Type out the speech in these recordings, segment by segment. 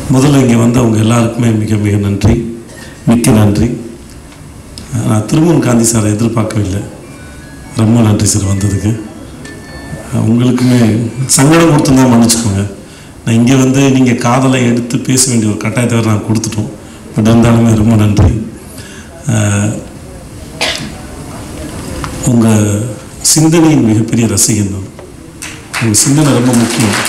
முதல்ல இங்கே வந்தவங்க எல்லாருக்குமே மிக மிக நன்றி மிக்க நன்றி நான் திருமூன் காந்தி சாரை எதிர்பார்க்கவில்லை ரொம்ப நன்றி சார் வந்ததுக்கு உங்களுக்குமே சங்கடம் கொடுத்துருந்தா மன்னிச்சுக்கோங்க நான் இங்கே வந்து நீங்கள் காதலை எடுத்து பேச வேண்டிய ஒரு கட்டாயத்தை வேறு நான் கொடுத்துட்டோம் பட் இருந்தாலுமே ரொம்ப நன்றி உங்கள் சிந்தனையின் மிகப்பெரிய ரசிகன் தான் உங்கள் சிந்தனை ரொம்ப முக்கியம்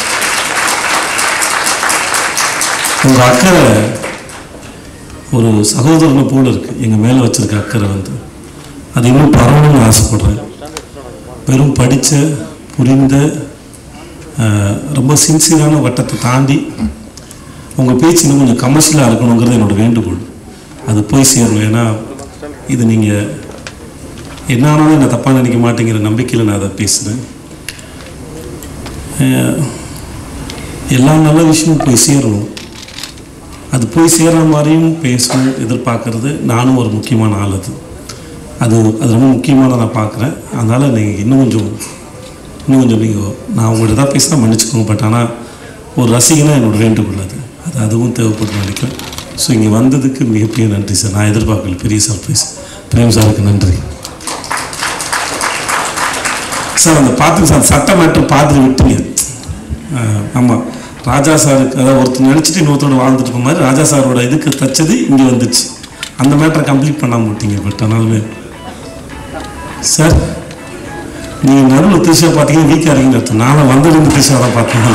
உங்கள் அக்கறை ஒரு சகோதரனை போல இருக்கு எங்கள் மேலே வச்சிருக்க அக்கறை வந்து அது இன்னும் பரவணும்னு ஆசைப்படுறேன் வெறும் படித்த புரிந்த ஆஹ், ரொம்ப சின்சியரான வட்டத்தை தாண்டி உங்கள் பேச்சு இன்னும் கொஞ்சம் கமர்ஷியலாக இருக்கணுங்கிறது என்னோட வேண்டுகோள் அது போய் சேரணும் ஏன்னா இது நீங்கள் என்ன ஆனாலும் என்ன தப்பாக நினைக்க மாட்டேங்கிற நம்பிக்கையில் நான் அதை பேசுகிறேன் எல்லா நல்ல விஷயமும் போய் சேரணும் அது போய் சேர்ற மாதிரியும் பேசணும் எதிர்பார்க்கறது நானும் ஒரு முக்கியமான ஆள் அது அது அது ரொம்ப முக்கியமான நான் பார்க்குறேன் அதனால் நீங்கள் இன்னும் கொஞ்சம் இன்னும் கொஞ்சம் நீங்கள் நான் உங்கள்கிட்ட தான் பேசினா மன்னிச்சுக்கோங்க பட் ஆனால் ஒரு ரசிகனா என்னோட வேண்டுகோள் அது அது அதுவும் தேவைப்படும் நினைக்கிறேன் ஸோ இங்கே வந்ததுக்கு மிகப்பெரிய நன்றி சார் நான் எதிர்பார்க்கல பெரிய சர்ப்ரைஸ் பிரேம் சாருக்கு நன்றி சார் அந்த பார்த்து சார் சட்ட மேட்ரு பார்த்துட்டு விட்டீங்க ஆமாம் ராஜா சாருக்கு அதாவது ஒருத்தர் நினச்சிட்டு இன்னொருத்தரோட வாழ்ந்துட்டு இருக்க மாதிரி ராஜா சாரோட இதுக்கு தச்சது இங்கே வந்துச்சு அந்த மேட்டரை கம்ப்ளீட் பண்ணாம விட்டீங்க பட் ஆனாலுமே சார் நீங்கள் நடுவில் திருஷா பார்த்தீங்கன்னா வீக்காக இருக்கீங்கன்னு அர்த்தம் நான் வந்ததுலேருந்து திருஷா தான் பார்த்தேன்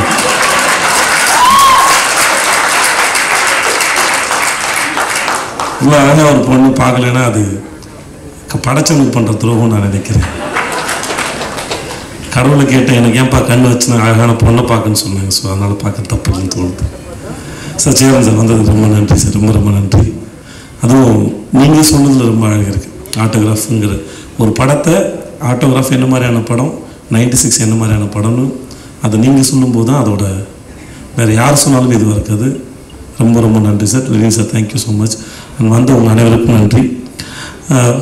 இவ்வளோ அழகாக ஒரு பொண்ணு பார்க்கலன்னா அது க- படைச்சவனுக்கு பண்ணுற துரோகம் நான் நினைக்கிறேன் கடவுளை கேட்டேன் எனக்கு ஏன்பா கண்ணு வச்சு நான் அழகான பொண்ணை பார்க்கன்னு சொன்னாங்க ஸோ அதனால் பார்க்க தப்பு இல்லைன்னு தோணுது சார் சேரன் சார் வந்ததுக்கு ரொம்ப நன்றி சார் ரொம்ப ரொம்ப நன்றி அதுவும் நீங்கள் சொன்னதில் ரொம்ப அழகாக இருக்குது ஆட்டோகிராஃபுங்கிற ஒரு படத்தை ஆட்டோகிராஃப் என்ன மாதிரியான படம் 96 சிக்ஸ் என்ன மாதிரியான படம்னு அதை நீங்கள் சொல்லும்போது தான் அதோட வேறு யார் சொன்னாலும் இதுவாக இருக்காது ரொம்ப ரொம்ப நன்றி sir Lenin sir thank you so much and வந்த உங்கள் அனைவருக்கும் நன்றி ஆஹ்,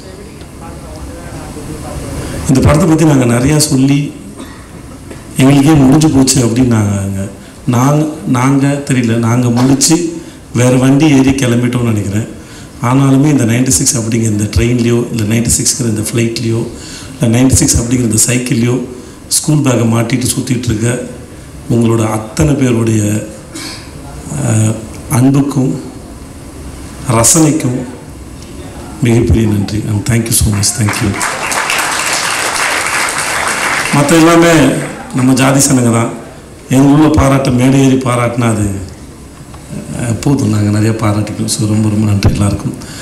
இந்த படத்தை பற்றி நாங்கள் நிறையா சொல்லி எங்களுக்கே முடிஞ்சு போச்சு அப்படின்னு நாங்கள் நாங்கள் நாங்கள் தெரியல நாங்கள் முடித்து வேறு வண்டி ஏறி கிளம்பிட்டோம்னு நினைக்கிறேன் ஆனாலுமே இந்த 96 சிக்ஸ் அப்படிங்கிற இந்த ட்ரெயின்லேயோ இல்லை நைன்டி சிக்ஸ்ங்கிற இந்த ஃப்ளைட்லேயோ இல்லை நைன்டி சிக்ஸ் அப்படிங்கிற இந்த சைக்கிள்லையோ ஸ்கூல் பேக்கை மாட்டிட்டு சுற்றிட்டு இருக்க உங்களோட அத்தனை பேருடைய ஆஹ், அன்புக்கும் ரசனைக்கும் மிகப்பெரிய நன்றி and thank you so much thank you மற்ற எல்லாமே நம்ம ஜாதி சனங்க தான் எங்கள் உள்ள பாராட்ட மேடை ஏறி பாராட்டினா அது அஹ், போதும் நாங்கள் நிறைய பாராட்டிக்கிறோம் ஸோ ரொம்ப ரொம்ப நன்றி எல்லாருக்கும்